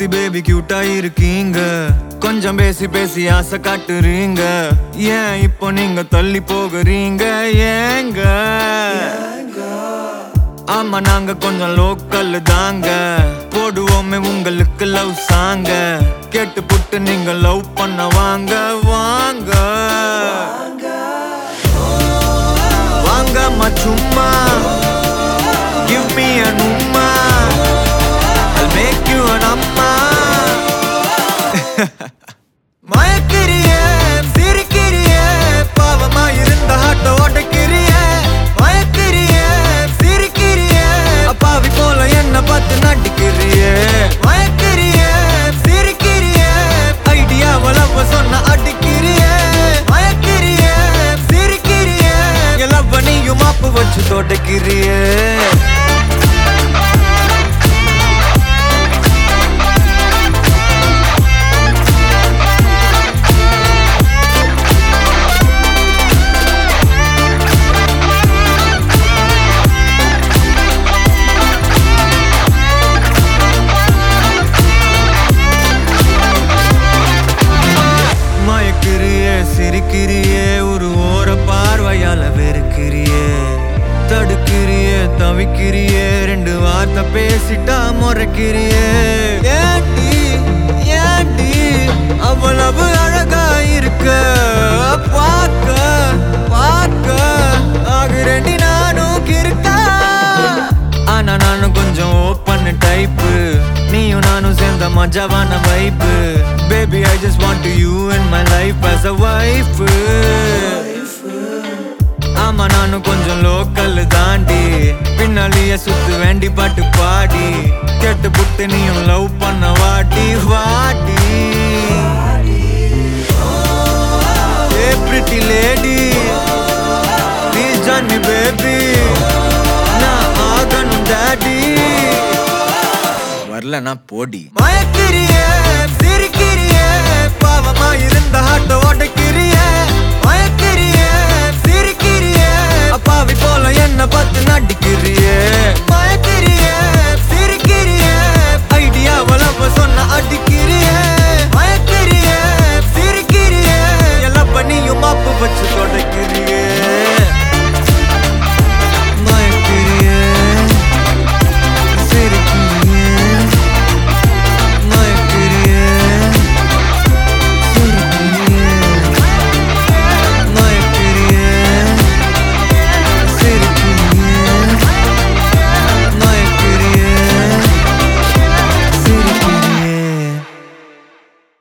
பாத்தி பேபி கியூட்டா இருக்கீங்க கொஞ்சம் பேசி பேசி ஆசை காட்டுறீங்க ஏன் இப்போ நீங்க தள்ளி போகுறீங்க ஏங்க ஆமா நாங்க கொஞ்சம் லோக்கல் தாங்க போடுவோமே உங்களுக்கு லவ் சாங்க கேட்டு புட்டு நீங்க லவ் பண்ண வாங்க வாங்க வாங்கம்மா சும்மா Give me an umma I'll make you an amma மயக்கிறியே சிரிக்கிறியே பாவமா இருந்த ஹாட்ட உடைக்கிறியே மயக்கிறியே சிரிக்கிறியே அப்பாவி போல என்ன பார்த்து நடிக்கிறியே மயக்கிறியே சிரிக்கிறியே ஐடியாவ லவ் சொன்ன அடிக்கிறியே மயக்கிறியே சிரிக்கிறியே என் லவ் நீயும் மாப்பு வச்சு தொடக்கிறியே மயக்கிறியே சிரிக்கிறியே ஒரு ஓர பார்வையால வெறுக்கிறியே தடுக்கிறியே தவிக்கிறியே ரெண்டு வார்த்தை பேசிட்டா முறைக்கிறியே ஏண்டி ஏண்டி அவ்வளவு அழகா இருக்க பார்க்க பார்க்க ஆகுறேண்டி நானும் கிறுக்கா ஆனா நானும் கொஞ்சம் ஓப்பன் டைப்பு நீயும் நானும் சேர்ந்த மஜாவான vibe baby I just want you in my life as a wife ஆமா நானும் கொஞ்சம் லோக்கல் தாண்டி பின்னாலேயே சுத்து வேண்டி பாட்டு பாடி கேட்டு புட்டு நீயும் லவ் பண்ண வாடி வாடி ஏ பிரிட்டி லேடி ப்ளீஸ் ஜான் மீ பேபி நான் ஆகணும் டாடி வரலனா போடி மயக்கிறியே சிரிக்கிறியே பாவமா இருந்த ஹாட்ட உடைக்கிறியே மயக்கிறியே